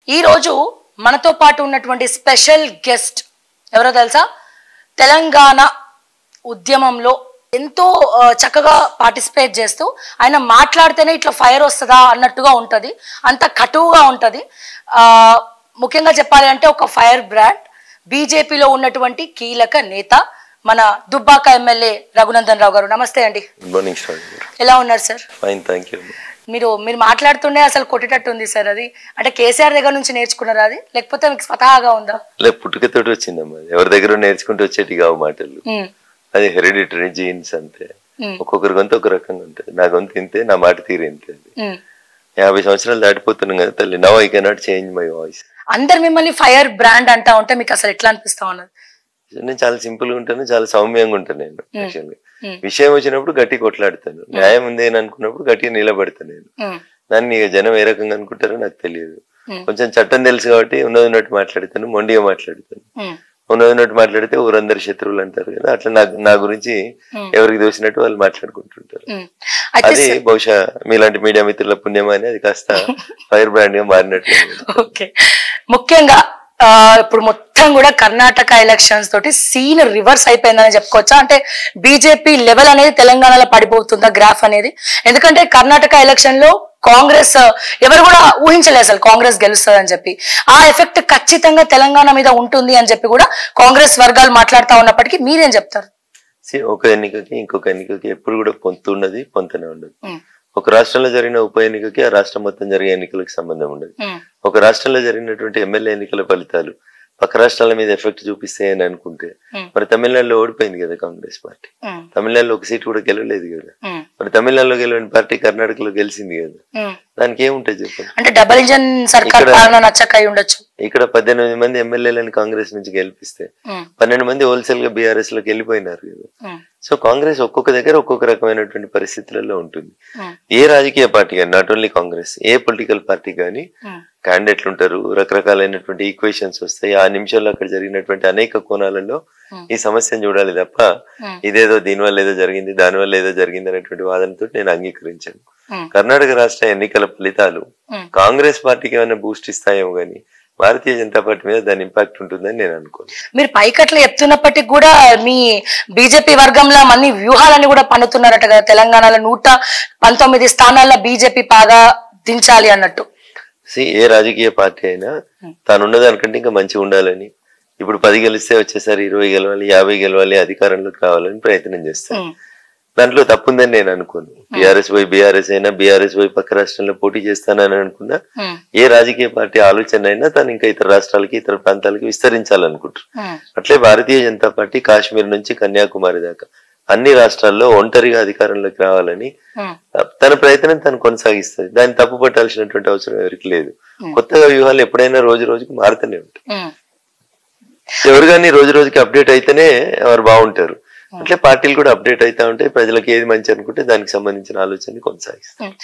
ఈ రోజు మనతో పాటు ఉన్నటువంటి స్పెషల్ గెస్ట్ ఎవరో తెలుసా తెలంగాణ ఉద్యమంలో ఎంతో ఆ, చక్కగా పార్టిసిపేట్ చేస్తూ ఆయన మాట్లాడితేనే ఇట్లా ఫైర్ వస్తుందా అన్నట్టుగా ఉంటది అంత కటువుగా ఉంటది ఆ, ముఖ్యంగా చెప్పాలి అంటే ఒక ఫైర్ బ్రాండ్ బీజేపీలో ఉన్నటువంటి కీలక నేత మన దుబ్బాక ఎమ్మెల్యే రఘునందన్ రావు గారు నమస్తే అండి గుడ్ మార్నింగ్ స్టార్ ఎలా ఉన్నారు సార్ ఫైన్ థ్యాంక్ యూ మీరు మీరు మాట్లాడుతుండే అసలు కొట్టేటట్టు ఉంది సార్ అది అంటే కేసీఆర్ దగ్గర నుంచి నేర్చుకున్నారా అది లేకపోతే మీకు స్వతహాగా ఉందా లే పుట్టుకతోటి వచ్చిందమ్మా ఎవరి దగ్గర నేర్చుకుంటూ వచ్చేటి కావు మాటలు ఉమ్, అది హెరిడిటరీ జీన్స్ అంతే ఉమ్, ఒక్కొక్కరి గొంతు ఒక రకంగా ఉంటుంది నా గొంతు ఇంతే నా మాట తీరు ఇంతే అది ఉమ్. యాభై సంవత్సరాలు దాటిపోతున్నాం కదా తల్లి now I cannot change my voice అందరు మిమ్మల్ని ఫైర్ బ్రాండ్ అంటా ఉంటే మీకు అసలు ఎట్లా అనిపిస్తా ఉన్నది నేను చాలా సింపుల్ గా ఉంటాను చాలా సౌమ్యంగా ఉంటాను నేను యాక్చువల్గా ఉమ్, విషయం వచ్చినప్పుడు గట్టి కొట్లాడతాను న్యాయం ఉంది అని అనుకున్నప్పుడు గట్టిగా నిలబడతాను నేను ఉమ్, దాన్ని ఇక జనం ఏ రకంగా అనుకుంటారో నాకు తెలియదు ఉమ్, కొంచెం చట్టం తెలుసు కాబట్టి ఉన్నది ఉన్నట్టు మాట్లాడతాను మొండిగా మాట్లాడతాను ఉమ్, ఉన్నది ఉన్నట్టు మాట్లాడితే ఊరందరి శత్రువులు అంటారు కదా అట్లా నాకు నా గురించి Hmm. ఎవరికి దోసినట్టు వాళ్ళు మాట్లాడుకుంటుంటారు ఉమ్. అయితే అది బహుశా మీలాంటి మీడియా మిత్రుల పుణ్యమా అని అది కాస్త ఫైర్ బ్రాండ్ గా మారినట్టు ఓకే ముఖ్యంగా ఆ, ఇప్పుడు మొత్తం కూడా కర్ణాటక ఎలక్షన్స్ తోటి సీన్ రివర్స్ అయిపోయిందని చెప్పుకోవచ్చా అంటే బీజేపీ లెవెల్ అనేది తెలంగాణలో పడిపోతుందా గ్రాఫ్ అనేది ఎందుకంటే కర్ణాటక ఎలక్షన్ లో కాంగ్రెస్ ఆ, ఎవరు కూడా ఊహించలేదు అసలు కాంగ్రెస్ గెలుస్తుంది అని చెప్పి ఆ ఎఫెక్ట్ ఖచ్చితంగా తెలంగాణ మీద ఉంటుంది అని చెప్పి కూడా కాంగ్రెస్ వర్గాలు మాట్లాడుతా ఉన్నప్పటికీ మీరేం చెప్తారు See, ఒక ఎన్నికకి ఇంకొక ఎన్నికకి ఎప్పుడు కూడా పొంతు ఉన్నది పొంతనే ఉండదు ఉమ్, ఒక రాష్ట్రంలో జరిగిన ఉప ఎన్నికకి ఆ రాష్ట్రం మొత్తం జరిగే ఎన్నికలకు సంబంధం ఉండదు ఉమ్, ఒక రాష్ట్రంలో జరిగినటువంటి ఎమ్మెల్యే ఎన్నికల ఫలితాలు పక్క రాష్ట్రాల మీద ఎఫెక్ట్ చూపిస్తాయి అని అనుకుంటే ఉమ్, మరి తమిళనాడులో ఓడిపోయింది కదా కాంగ్రెస్ పార్టీ ఉమ్, తమిళనాడులో ఒక సీట్ కూడా గెలవలేదు కదా ఉమ్, మరి తమిళనాడులో గెలవని పార్టీ కర్ణాటకలో గెలిచింది కదా ఉమ్. దానికి ఏముంటుంది చెప్పండి అంటే డబల్ ఇంజన్ సర్కార్ ఇక్కడ- పాలన నచ్చక అయి ఉండొచ్చు ఇక్కడ పద్దెనిమిది మంది ఎమ్మెల్యేలను కాంగ్రెస్ నుంచి గెలిపిస్తే ఉమ్, పన్నెండు మంది హోల్సేల్ గా బీఆర్ఎస్ లోకి వెళ్ళిపోయినారు కదా ఉమ్, సో కాంగ్రెస్ ఒక్కొక్క దగ్గర ఒక్కొక్క రకమైనటువంటి పరిస్థితులలో ఉంటుంది ఉమ్, ఏ రాజకీయ పార్టీ కానీ not only Congress a political party కానీ ఉమ్. క్యాండిడేట్లు ఉంటారు రకరకాలైనటువంటి ఈక్వేషన్స్ వస్తాయి ఆ నిమిషంలో అక్కడ జరిగినటువంటి అనేక కోణాలలో Hmm. ఈ సమస్యను చూడాలి తప్ప Hmm. ఇదేదో దీనివల్ల ఏదో జరిగింది దానివల్ల ఏదో జరిగింది అనేటువంటి వాదనతో నేను అంగీకరించాను ఉమ్, కర్ణాటక రాష్ట్ర ఎన్నికల ఫలితాలు ఉమ్. కాంగ్రెస్ పార్టీకి ఏమైనా బూస్ట్ ఇస్తాయేమో కానీ భారతీయ జనతా పార్టీ మీద దాని ఇంపాక్ట్ ఉంటుందని నేను అనుకోను మీరు పైకట్లు చెప్తున్నప్పటికీ కూడా మీ బీజేపీ వర్గంలో అన్ని వ్యూహాలన్నీ కూడా పన్నుతున్నారట కదా తెలంగాణలో నూట పంతొమ్మిది స్థానాల్లో బీజేపీ బాగా దించాలి అన్నట్టు See, ఏ రాజకీయ పార్టీ అయినా తానున్న దానికంటే ఇంకా మంచిగా ఉండాలని ఇప్పుడు పది గెలిస్తే వచ్చేసరి ఇరవై గెలవాలి యాభై గెలవాలి అధికారంలోకి రావాలని ప్రయత్నం చేస్తాను ఉమ్, దాంట్లో తప్పుందని నేను అనుకోను బీఆర్ఎస్ పోయి బీఆర్ఎస్ అయినా బీఆర్ఎస్ పోయి పక్క రాష్ట్రంలో పోటీ చేస్తానని అనుకున్నా ఉమ్, ఏ రాజకీయ పార్టీ ఆలోచన అయినా తను ఇంకా ఇతర రాష్ట్రాలకి ఇతర ప్రాంతాలకి విస్తరించాలనుకుంటారు ఉమ్, అట్లే భారతీయ జనతా పార్టీ కాశ్మీర్ నుంచి కన్యాకుమారి దాకా అన్ని రాష్ట్రాల్లో ఒంటరిగా అధికారంలోకి రావాలని ఉమ్, తన ప్రయత్నం తను కొనసాగిస్తుంది దాన్ని తప్పు పట్టాల్సినటువంటి అవసరం ఎవరికి లేదు Hmm. కొత్తగా వ్యూహాలు ఎప్పుడైనా రోజు రోజుకి మారుతూనే ఉంటాయి ఉమ్. ఎవరు కానీ రోజు రోజుకి అప్డేట్ అయితేనే వారు బాగుంటారు అట్లే పార్టీలు కూడా అప్డేట్ అవుతా ఉంటాయి ప్రజలకు ఏది మంచి అనుకుంటే దానికి సంబంధించిన ఆలోచన కొనసాగిస్తారు ఉమ్.